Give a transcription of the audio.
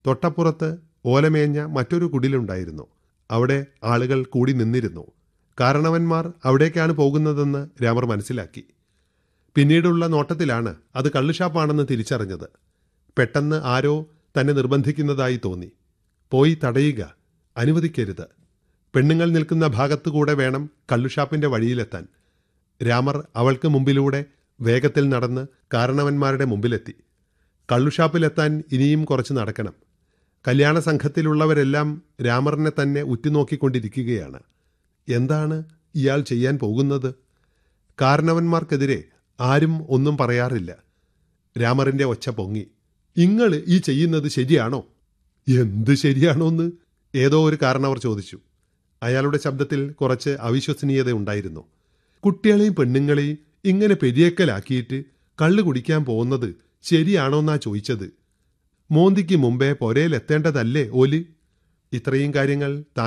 തൊട്ടപ്പുറത്ത് ഓലമേഞ്ഞ മറ്റൊരു കുടിലുണ്ടായിരുന്നു അവിടെ ആളുകൾ കൂടി നിന്നിരുന്നു കാരണവന്മാർ അവിടേക്കാണ് പോകുന്നതെന്ന് രാമർ മനസ്സിലാക്കി പിന്നീടുള്ള നോട്ടത്തിലാണ് അത് കള്ളുഷാപ്പാണെന്ന് തിരിച്ചറിഞ്ഞത് പെട്ടെന്ന് ആരോ തന്നെ നിർബന്ധിക്കുന്നതായി തോന്നി പോയി തടയുക അനുവദിക്കരുത് പെണ്ണുങ്ങൾ നിൽക്കുന്ന ഭാഗത്തുകൂടെ വേണം കള്ളുഷാപ്പിന്റെ വഴിയിലെത്താൻ രാമർ അവൾക്ക് മുമ്പിലൂടെ വേഗത്തിൽ നടന്ന് കാരണവന്മാരുടെ മുമ്പിലെത്തി കള്ളുഷാപ്പിലെത്താൻ ഇനിയും കുറച്ച് നടക്കണം കല്യാണ സംഘത്തിലുള്ളവരെല്ലാം രാമറിനെ തന്നെ ഉറ്റുനോക്കിക്കൊണ്ടിരിക്കുകയാണ് എന്താണ് ഇയാൾ ചെയ്യാൻ പോകുന്നത് കാരണവന്മാർക്കെതിരെ ആരും ഒന്നും പറയാറില്ല രാമറിന്റെ ഒച്ച പൊങ്ങി ഇങ്ങള് ഈ ചെയ്യുന്നത് ശരിയാണോ എന്ത് ശരിയാണോന്ന് ഏതോ ഒരു കാരണവർ ചോദിച്ചു അയാളുടെ ശബ്ദത്തിൽ കുറച്ച് അവിശ്വസനീയത ഉണ്ടായിരുന്നു കുട്ടികളെയും പെണ്ണുങ്ങളെയും ഇങ്ങനെ പെരിയക്കലാക്കിയിട്ട് കള്ളു കുടിക്കാൻ പോകുന്നത് ശരിയാണോന്നാ ചോദിച്ചത് മോന്തിക്ക് മുമ്പേ പൊരയിലെത്തേണ്ടതല്ലേ ഓല് ഇത്രയും കാര്യങ്ങൾ താൻ